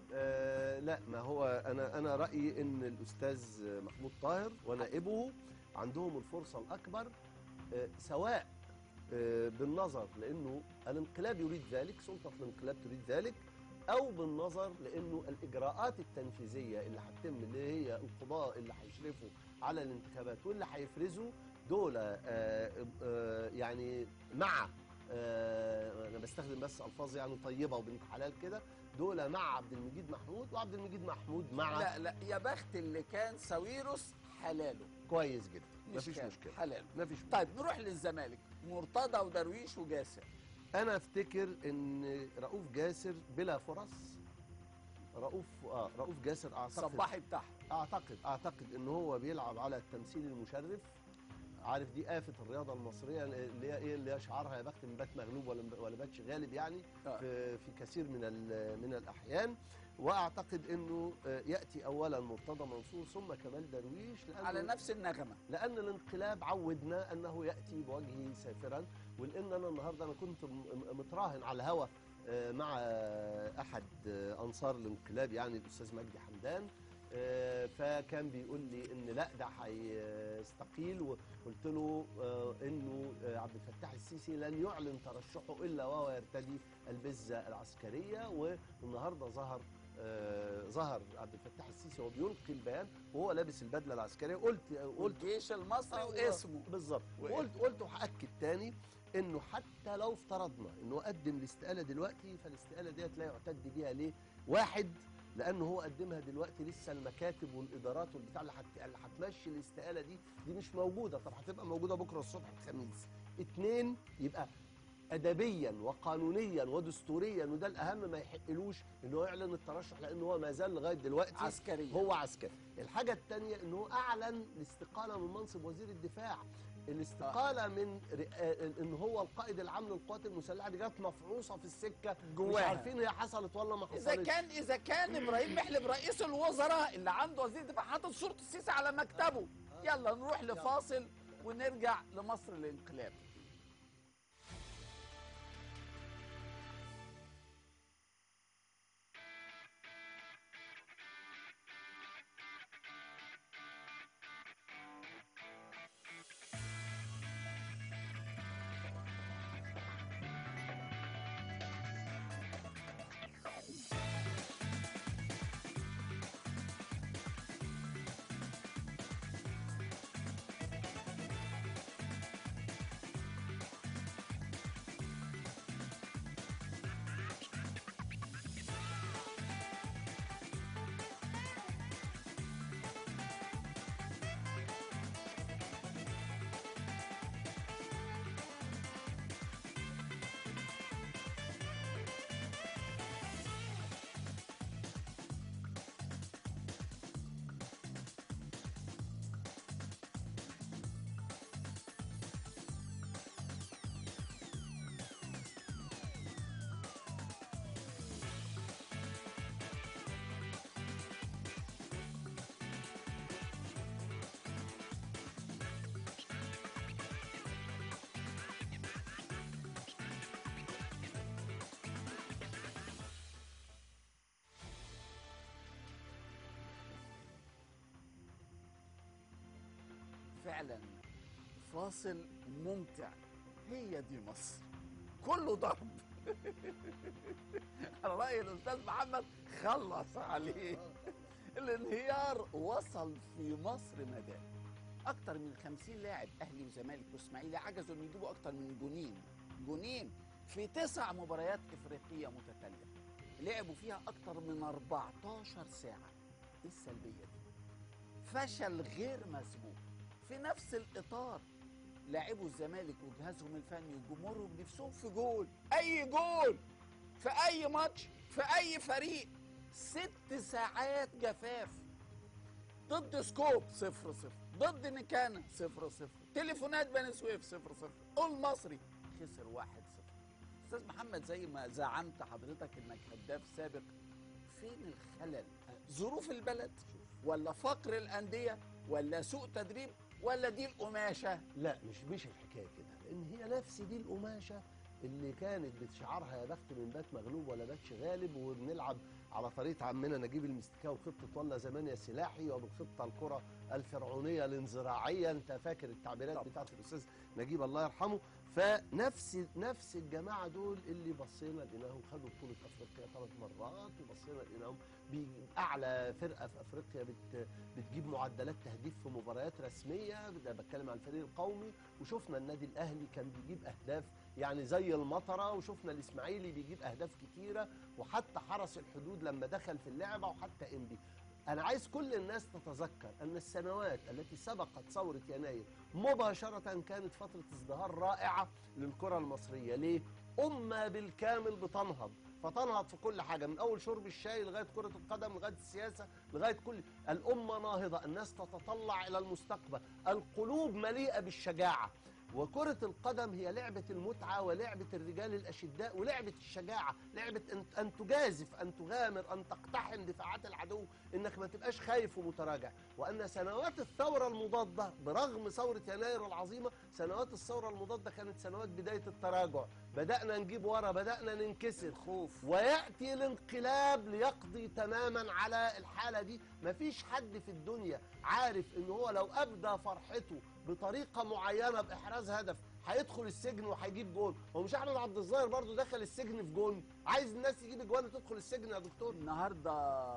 آه لا ما هو انا انا رايي ان الاستاذ محمود طاهر ونائبه عندهم الفرصه الاكبر آه سواء آه بالنظر لانه الانقلاب يريد ذلك سلطه الانقلاب تريد ذلك او بالنظر لانه الاجراءات التنفيذيه اللي هتتم اللي هي القضاء اللي هيشرفوا على الانتخابات واللي هيفرزوا دول آه آه يعني مع آه انا بستخدم بس الفاظ يعني طيبه وبنت حلال كده دول مع عبد المجيد محمود وعبد المجيد محمود مع لا لا يا بخت اللي كان ساويرس حلاله كويس جدا مش مفيش كان مشكله حلاله مفيش مشكله طيب نروح للزمالك مرتضى ودرويش وجاسر انا افتكر ان رؤوف جاسر بلا فرص رؤوف اه رؤوف جاسر اعتقد الصباحي بتاعها اعتقد اعتقد ان هو بيلعب على التمثيل المشرف عارف دي آفة الرياضة المصرية اللي هي ايه اللي هي شعارها يا بخت من بات مغلوب ولا ولا باتش غالب يعني آه. في في كثير من ال- من الأحيان واعتقد انه آه، ياتي اولا مرتضى منصور ثم كمال درويش لأنه على نفس النغمه لان الانقلاب عودنا انه ياتي بوجهه سافرا ولان انا النهارده انا كنت م- م- متراهن على الهوا آه، مع آه، احد آه، انصار الانقلاب يعني الاستاذ مجدي حمدان آه، فكان بيقول لي ان لا ده هيستقيل وقلت له آه، انه آه، عبد الفتاح السيسي لن يعلن ترشحه الا وهو يرتدي البزه العسكريه والنهارده ظهر آه، ظهر عبد الفتاح السيسي وهو بيلقي البيان وهو لابس البدله العسكريه قلت قلت والجيش المصري آه، واسمه بالظبط وإيه؟ وقلت قلت وهاكد تاني انه حتى لو افترضنا انه قدم الاستقاله دلوقتي فالاستقاله ديت لا يعتد بيها ليه؟ واحد لانه هو قدمها دلوقتي لسه المكاتب والادارات والبتاع اللي هت- اللي هتمشي الاستقاله دي دي مش موجوده طب هتبقى موجوده بكره الصبح الخميس. اتنين يبقى ادبيا وقانونيا ودستوريا وده الاهم ما يحقلوش ان هو يعلن الترشح لان هو ما زال لغايه دلوقتي عسكريا هو عسكري الحاجة الثانية ان هو اعلن الاستقالة من منصب وزير الدفاع الاستقالة من ر- آه، ان هو القائد العام للقوات المسلحة دي جت مفعوصة في السكة مش جواها. عارفين هي حصلت ولا ما حصلتش اذا كان اذا كان ابراهيم محلب رئيس الوزراء اللي عنده وزير دفاع حاطط صوره السيسي على مكتبه يلا نروح لفاصل ونرجع لمصر الانقلاب فعلا فاصل ممتع هي دي مصر كله ضرب على رأي الأستاذ محمد خلص عليه الانهيار وصل في مصر مدى أكتر من خمسين لاعب أهلي وزمالك وإسماعيلي عجزوا إن يجيبوا أكتر من جونين جونين في تسع مباريات إفريقية متتالية لعبوا فيها أكتر من 14 ساعة إيه السلبية دي؟ فشل غير مسبوق في نفس الإطار لاعبوا الزمالك وجهازهم الفني وجمهورهم نفسهم في جول أي جول في أي ماتش في أي فريق ست ساعات جفاف ضد سكوب صفر صفر ضد نكانا صفر صفر تليفونات بني سويف صفر صفر قول مصري خسر واحد صفر استاذ محمد زي ما زعمت حضرتك انك هداف سابق فين الخلل ظروف البلد ولا فقر الانديه ولا سوء تدريب ولا دي القماشه لا مش مش الحكايه كده لان هي نفس دي القماشه اللي كانت بتشعرها يا بخت من بات مغلوب ولا باتش غالب وبنلعب على طريقه عمنا نجيب المستكاوي وخطه ولا زمان يا سلاحي وبالخطه الكره الفرعونيه الانزراعيه انت فاكر التعبيرات طبعا. بتاعت الاستاذ نجيب الله يرحمه فنفس نفس الجماعه دول اللي بصينا لقيناهم خدوا بطوله افريقيا ثلاث مرات وبصينا لقيناهم بي- اعلى فرقه في افريقيا بت بتجيب معدلات تهديف في مباريات رسميه ده بتكلم عن الفريق القومي وشفنا النادي الاهلي كان بيجيب اهداف يعني زي المطره وشفنا الاسماعيلي بيجيب اهداف كتيره وحتى حرس الحدود لما دخل في اللعبه وحتى انبي انا عايز كل الناس تتذكر ان السنوات التي سبقت ثوره يناير مباشره كانت فتره ازدهار رائعه للكره المصريه ليه امه بالكامل بتنهض فتنهض في كل حاجه من اول شرب الشاي لغايه كره القدم لغايه السياسه لغايه كل الامه ناهضه الناس تتطلع الى المستقبل القلوب مليئه بالشجاعه وكرة القدم هي لعبة المتعة ولعبة الرجال الأشداء ولعبة الشجاعة لعبة أن, أن تجازف أن تغامر أن تقتحم دفاعات العدو إنك ما تبقاش خايف ومتراجع وأن سنوات الثورة المضادة برغم ثورة يناير العظيمة سنوات الثورة المضادة كانت سنوات بداية التراجع بدأنا نجيب ورا بدأنا ننكسر خوف وياتي الانقلاب ليقضي تماما على الحاله دي مفيش حد في الدنيا عارف ان هو لو ابدى فرحته بطريقه معينه باحراز هدف هيدخل السجن وهيجيب جون هو مش احمد عبد الظاهر برضو دخل السجن في جون عايز الناس تجيب اجوان وتدخل السجن يا دكتور النهارده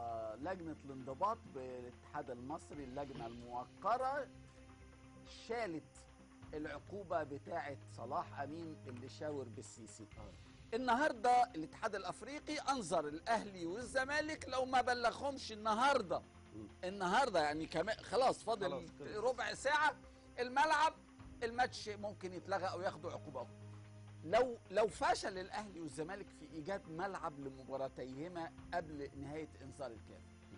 لجنه الانضباط بالاتحاد المصري اللجنه الموقره شالت العقوبه بتاعه صلاح امين اللي شاور بالسيسي النهارده الاتحاد الافريقي انظر الاهلي والزمالك لو ما بلغهمش النهارده النهارده يعني كمان خلاص فاضل خلاص خلص. ربع ساعه الملعب الماتش ممكن يتلغى او ياخدوا عقوبه أخرى. لو لو فشل الاهلي والزمالك في ايجاد ملعب لمباراتيهما قبل نهايه انذار الكاف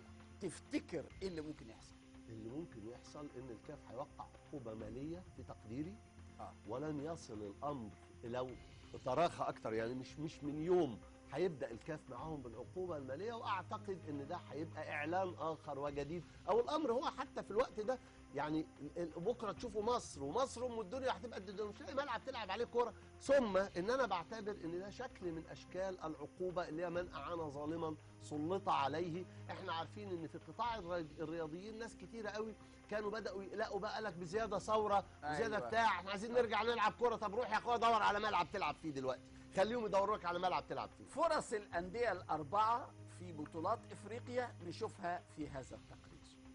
تفتكر ايه اللي ممكن يحصل اللي ممكن يحصل ان الكاف هيوقع عقوبه ماليه في تقديري آه. ولن يصل الامر لو تراخى اكتر يعني مش مش من يوم هيبدا الكاف معاهم بالعقوبه الماليه واعتقد ان ده هيبقى اعلان اخر وجديد او الامر هو حتى في الوقت ده يعني ال- ال- بكره تشوفوا مصر ومصر ام الدنيا هتبقى قد الدنيا مش لاقي ملعب تلعب عليه كوره ثم ان انا بعتبر ان ده شكل من اشكال العقوبه اللي هي من اعان ظالما سلط عليه احنا عارفين ان في قطاع الري- الرياضيين ناس كتيره قوي كانوا بداوا يقلقوا بقى لك بزياده ثوره بزياده أيوة. بتاع احنا عايزين نرجع نلعب كوره طب روح يا اخويا دور على ملعب تلعب فيه دلوقتي خليهم يدوروا لك على ملعب تلعب فيه فرص الانديه الاربعه في بطولات افريقيا نشوفها في هذا التقرير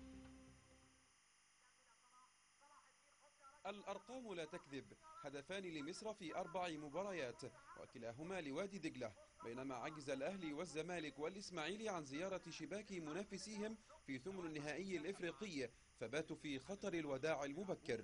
الأرقام لا تكذب هدفان لمصر في أربع مباريات وكلاهما لوادي دجلة بينما عجز الأهلي والزمالك والإسماعيلي عن زيارة شباك منافسيهم في ثمن النهائي الإفريقي فباتوا في خطر الوداع المبكر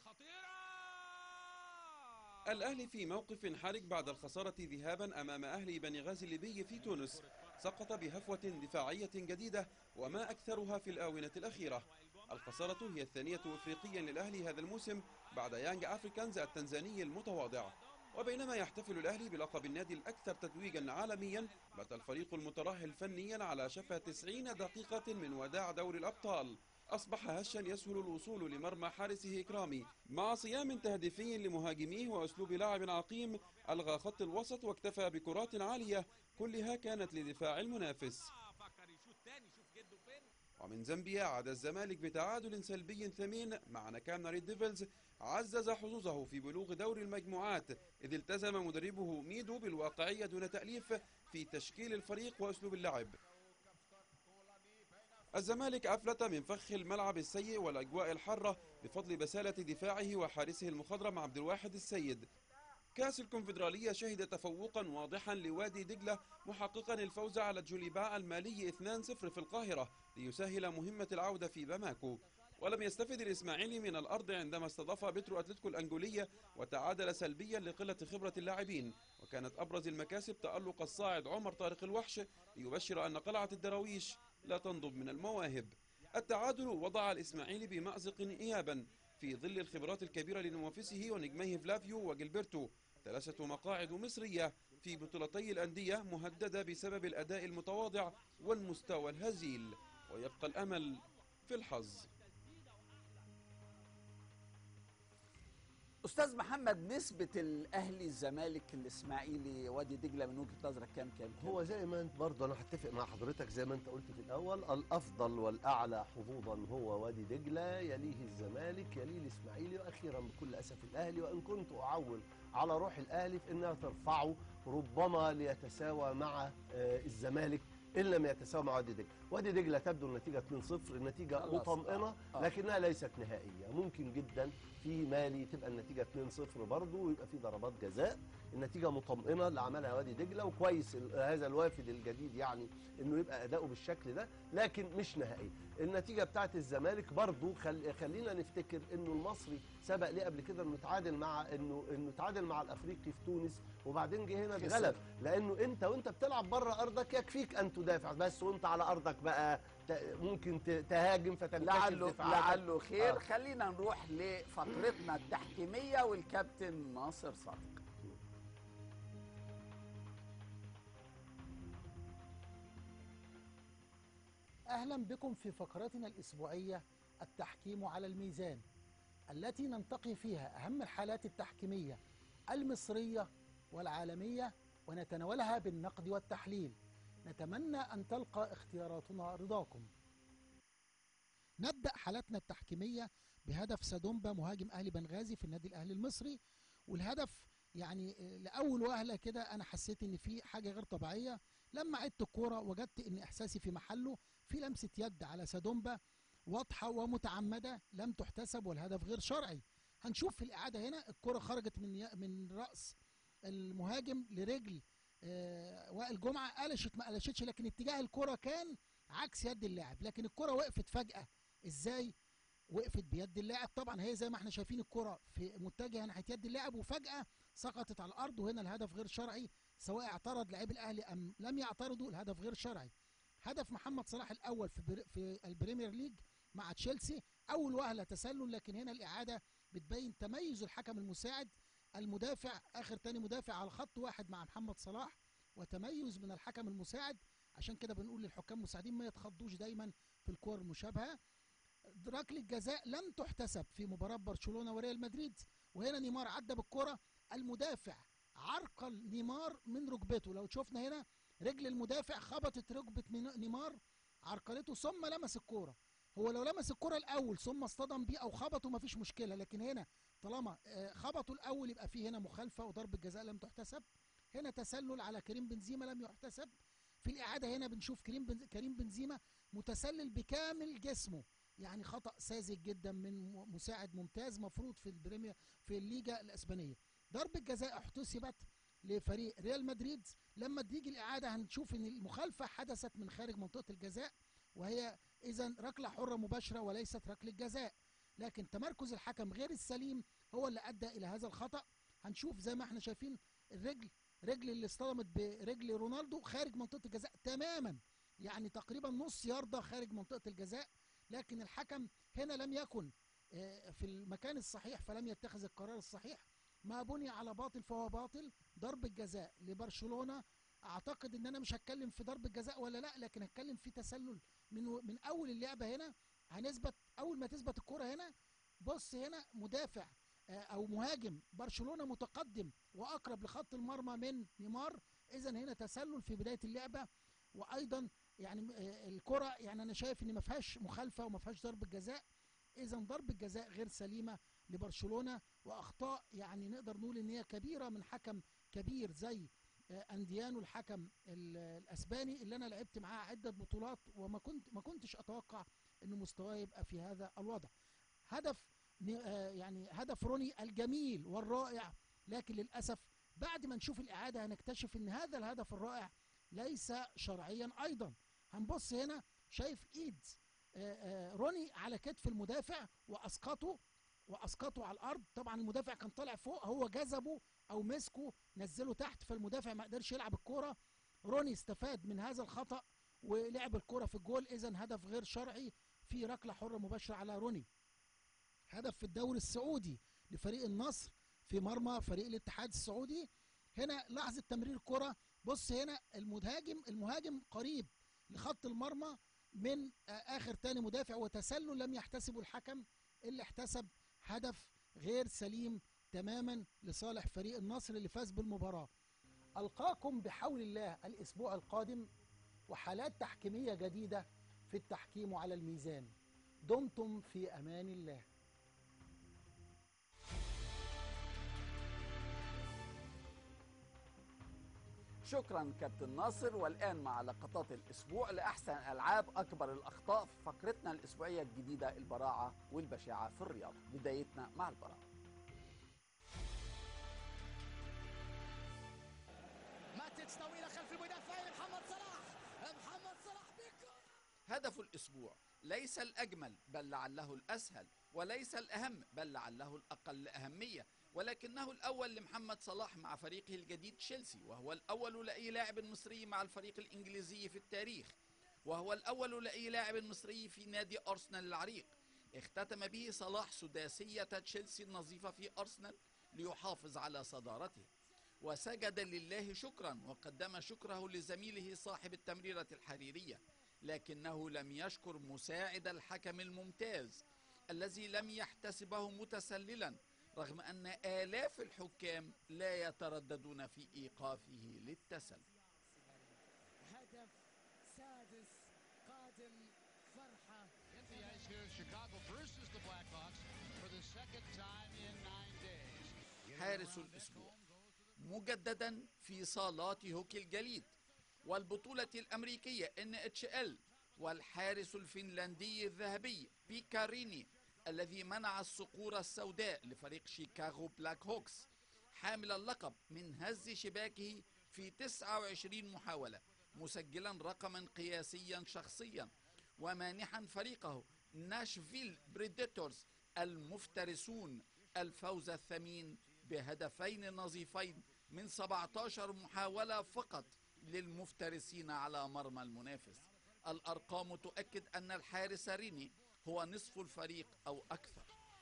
الأهلي في موقف حرج بعد الخسارة ذهابا أمام أهلي بني غازي الليبي في تونس سقط بهفوة دفاعية جديدة وما أكثرها في الآونة الأخيرة الخسارة هي الثانية إفريقيا للأهلي هذا الموسم بعد يانج أفريكانز التنزاني المتواضع وبينما يحتفل الأهلي بلقب النادي الأكثر تتويجا عالميا بات الفريق المترهل فنيا على شفا 90 دقيقة من وداع دوري الأبطال أصبح هشا يسهل الوصول لمرمى حارسه إكرامي مع صيام تهديفي لمهاجميه وأسلوب لاعب عقيم ألغى خط الوسط واكتفى بكرات عالية كلها كانت لدفاع المنافس ومن زامبيا عاد الزمالك بتعادل سلبي ثمين مع نكام ريد ديفلز عزز حظوظه في بلوغ دور المجموعات إذ التزم مدربه ميدو بالواقعية دون تأليف في تشكيل الفريق وأسلوب اللعب الزمالك أفلت من فخ الملعب السيء والأجواء الحارة بفضل بسالة دفاعه وحارسه المخضرم عبد الواحد السيد كأس الكونفدرالية شهد تفوقا واضحا لوادي دجلة محققا الفوز على جوليباء المالي 2-0 في القاهرة ليسهل مهمة العودة في باماكو ولم يستفد الإسماعيلي من الأرض عندما استضاف بترو أتلتيكو الأنجولية وتعادل سلبيا لقلة خبرة اللاعبين وكانت أبرز المكاسب تألق الصاعد عمر طارق الوحش ليبشر أن قلعة الدراويش لا تنضب من المواهب التعادل وضع الإسماعيلي بمأزق إيابا في ظل الخبرات الكبيرة لمنافسه ونجميه فلافيو وجilberto ثلاثة مقاعد مصرية في بطولتي الأندية مهددة بسبب الأداء المتواضع والمستوى الهزيل ويبقى الأمل في الحظ استاذ محمد نسبه الاهلي الزمالك الاسماعيلي وادي دجله من وجهه نظرك كام كام كام؟ هو زي ما انت برضه انا هتفق مع حضرتك زي ما انت قلت في الاول الافضل والاعلى حظوظا هو وادي دجله يليه الزمالك يليه الاسماعيلي واخيرا بكل اسف الاهلي وان كنت اعول على روح الاهلي في انها ترفعه ربما ليتساوى مع آه، الزمالك ان لم يتساوى مع وادي دجله، وادي دجله تبدو النتيجه 2-0 النتيجه خلاص، مطمئنه آه، آه. لكنها ليست نهائيه، ممكن جدا في مالي تبقى النتيجه 2-0 برضه ويبقى في ضربات جزاء، النتيجه مطمئنه اللي عملها وادي دجله وكويس ال- هذا الوافد الجديد يعني انه يبقى اداؤه بالشكل ده لكن مش نهائي النتيجه بتاعت الزمالك برضو خل... خلينا نفتكر انه المصري سبق ليه قبل كده انه تعادل مع انه انه تعادل مع الافريقي في تونس وبعدين جه هنا خسر. اتغلب لانه انت وانت بتلعب بره ارضك يكفيك ان تدافع بس وانت على ارضك بقى ت... ممكن ت... تهاجم فتنكشف لعله دفاعاتك. لعله خير آه. خلينا نروح لفقرتنا التحكيميه والكابتن ناصر صادق أهلا بكم في فقرتنا الأسبوعية التحكيم على الميزان التي ننتقي فيها أهم الحالات التحكيمية المصرية والعالمية ونتناولها بالنقد والتحليل نتمنى أن تلقى اختياراتنا رضاكم نبدأ حالتنا التحكيمية بهدف سادومبا مهاجم أهلي بنغازي في النادي الأهلي المصري والهدف يعني آه، لأول وهلة كده أنا حسيت إن في حاجة غير طبيعية لما عدت الكورة وجدت إن إحساسي في محله في لمسة يد على سادومبا واضحة ومتعمدة لم تحتسب والهدف غير شرعي هنشوف في الإعادة هنا الكرة خرجت من ي- من رأس المهاجم لرجل آه، وائل جمعة قلشت ما قلشتش لكن اتجاه الكرة كان عكس يد اللاعب لكن الكرة وقفت فجأة ازاي وقفت بيد اللاعب طبعا هي زي ما احنا شايفين الكرة في متجهة ناحية يد اللاعب وفجأة سقطت على الأرض وهنا الهدف غير شرعي سواء اعترض لاعب الأهلي أم لم يعترضوا الهدف غير شرعي هدف محمد صلاح الاول في بر... في البريمير ليج مع تشيلسي اول وهله تسلل لكن هنا الاعاده بتبين تميز الحكم المساعد المدافع اخر تاني مدافع على خط واحد مع محمد صلاح وتميز من الحكم المساعد عشان كده بنقول للحكام المساعدين ما يتخضوش دايما في الكور المشابهه ركله جزاء لم تحتسب في مباراه برشلونه وريال مدريد وهنا نيمار عدى بالكره المدافع عرقل نيمار من ركبته لو شفنا هنا رجل المدافع خبطت ركبه من- نيمار عرقلته ثم لمس الكوره هو لو لمس الكوره الاول ثم اصطدم بيه او خبطه مفيش مشكله لكن هنا طالما آه، خبطه الاول يبقى فيه هنا مخالفه وضربه جزاء لم تحتسب هنا تسلل على كريم بنزيما لم يحتسب في الاعاده هنا بنشوف كريم بنز... كريم بنزيما متسلل بكامل جسمه يعني خطا ساذج جدا من م- مساعد ممتاز مفروض في البريمير في الليجا الاسبانيه ضربه جزاء احتسبت لفريق ريال مدريد لما تيجي الاعاده هنشوف ان المخالفه حدثت من خارج منطقه الجزاء وهي اذا ركله حره مباشره وليست ركله جزاء لكن تمركز الحكم غير السليم هو اللي ادى الى هذا الخطا هنشوف زي ما احنا شايفين الرجل رجل اللي اصطدمت برجل رونالدو خارج منطقه الجزاء تماما يعني تقريبا نص ياردة خارج منطقه الجزاء لكن الحكم هنا لم يكن آه، في المكان الصحيح فلم يتخذ القرار الصحيح ما بني على باطل فهو باطل ضربة جزاء لبرشلونة اعتقد ان انا مش هتكلم في ضربة جزاء ولا لا لكن هتكلم في تسلل من من اول اللعبة هنا هنثبت اول ما تثبت الكرة هنا بص هنا مدافع آه، او مهاجم برشلونة متقدم واقرب لخط المرمى من نيمار اذا هنا تسلل في بداية اللعبة وايضا يعني آه، الكره يعني انا شايف ان ما فيهاش مخالفه وما فيهاش ضربه جزاء اذا ضربه جزاء غير سليمه لبرشلونه واخطاء يعني نقدر نقول ان هي كبيره من حكم كبير زي آه، انديانو الحكم ال- الاسباني اللي انا لعبت معاه عده بطولات وما كنت ما كنتش اتوقع ان مستواه يبقى في هذا الوضع هدف ن- آه، يعني هدف روني الجميل والرائع لكن للاسف بعد ما نشوف الاعاده هنكتشف ان هذا الهدف الرائع ليس شرعيا ايضا هنبص هنا شايف ايد آه، آه، روني على كتف المدافع واسقطه واسقطه على الارض طبعا المدافع كان طالع فوق هو جذبه او مسكه نزله تحت فالمدافع ما قدرش يلعب الكوره روني استفاد من هذا الخطا ولعب الكوره في الجول اذا هدف غير شرعي في ركله حره مباشره على روني هدف في الدوري السعودي لفريق النصر في مرمى فريق الاتحاد السعودي هنا لحظه تمرير كره بص هنا المهاجم المهاجم قريب لخط المرمى من آه، اخر تاني مدافع وتسلل لم يحتسبه الحكم اللي احتسب هدف غير سليم تماما لصالح فريق النصر اللي فاز بالمباراه القاكم بحول الله الاسبوع القادم وحالات تحكيميه جديده في التحكيم على الميزان دمتم في امان الله شكرا كابتن ناصر والآن مع لقطات الأسبوع لأحسن ألعاب أكبر الأخطاء في فقرتنا الأسبوعية الجديدة البراعة والبشاعة في الرياضة بدايتنا مع البراعة ماتش طويله خلف المدافعين محمد صلاح محمد صلاح بيكو هدف الأسبوع ليس الأجمل بل لعله الأسهل وليس الأهم بل لعله الأقل أهمية ولكنه الأول لمحمد صلاح مع فريقه الجديد تشيلسي وهو الأول لأي لاعب مصري مع الفريق الإنجليزي في التاريخ وهو الأول لأي لاعب مصري في نادي أرسنال العريق اختتم به صلاح سداسية تشيلسي النظيفة في أرسنال ليحافظ على صدارته وسجد لله شكرا وقدم شكره لزميله صاحب التمريرة الحريرية لكنه لم يشكر مساعد الحكم الممتاز الذي لم يحتسبه متسللا رغم أن آلاف الحكام لا يترددون في إيقافه للتسلل هدف سادس قادم فرحه In the ice here, Chicago versus the Blackhawks for the second time in nine days. حارس الأسبوع مجددا في صالات هوكي الجليد والبطولة الأمريكية NHL والحارس الفنلندي الذهبي بيكاريني الذي منع الصقور السوداء لفريق شيكاغو بلاك هوكس حامل اللقب من هز شباكه في 29 محاولة مسجلا رقما قياسيا شخصيا ومانحا فريقه ناشفيل بريديتورز المفترسون الفوز الثمين بهدفين نظيفين من 17 محاولة فقط للمفترسين على مرمى المنافس الأرقام تؤكد أن الحارس ريني هو نصف الفريق أو أكثر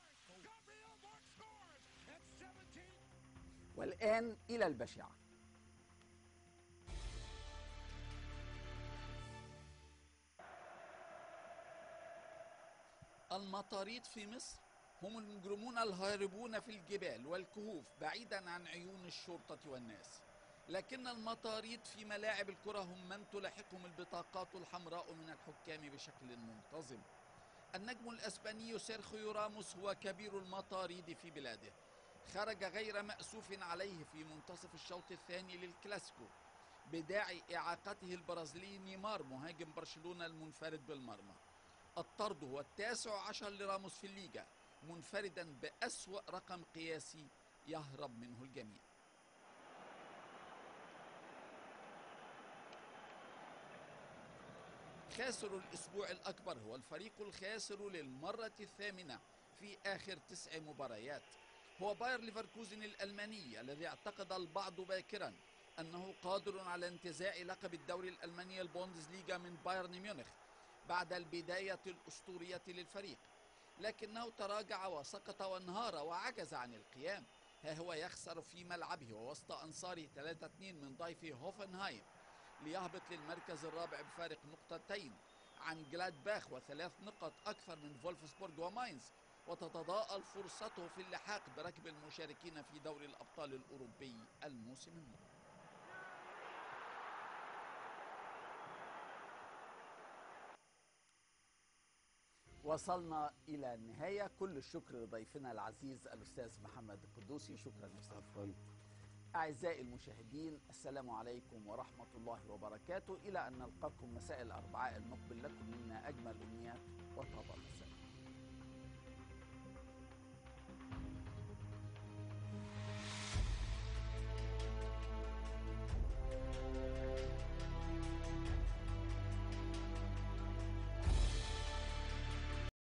والآن إلى البشعة المطاريد في مصر هم المجرمون الهاربون في الجبال والكهوف بعيدا عن عيون الشرطة والناس لكن المطاريد في ملاعب الكرة هم من تلاحقهم البطاقات الحمراء من الحكام بشكل منتظم النجم الأسباني سيرخيو راموس هو كبير المطاريد في بلاده خرج غير مأسوف عليه في منتصف الشوط الثاني للكلاسيكو بداعي إعاقته البرازيلي نيمار مهاجم برشلونة المنفرد بالمرمى الطرد هو التاسع عشر لراموس في الليجا منفردا بأسوأ رقم قياسي يهرب منه الجميع خاسر الأسبوع الأكبر هو الفريق الخاسر للمرة الثامنة في آخر تسع مباريات هو باير ليفركوزن الألماني الذي اعتقد البعض باكرا أنه قادر على انتزاع لقب الدوري الألماني البوندسليغا من بايرن ميونخ بعد البداية الأسطورية للفريق لكنه تراجع وسقط وانهار وعجز عن القيام ها هو يخسر في ملعبه ووسط أنصاره 3-2 من ضيف هوفنهايم ليهبط للمركز الرابع بفارق نقطتين عن جلادباخ وثلاث نقط أكثر من فولفسبورغ وماينز وتتضاءل فرصته في اللحاق بركب المشاركين في دوري الأبطال الأوروبي الموسم المقبل وصلنا إلى النهاية كل الشكر لضيفنا العزيز الأستاذ محمد القدوسي شكرا يا أستاذ عفوا أعزائي المشاهدين السلام عليكم ورحمة الله وبركاته إلى أن نلقاكم مساء الأربعاء المقبل لكم منا أجمل أمنيات وطاب مساء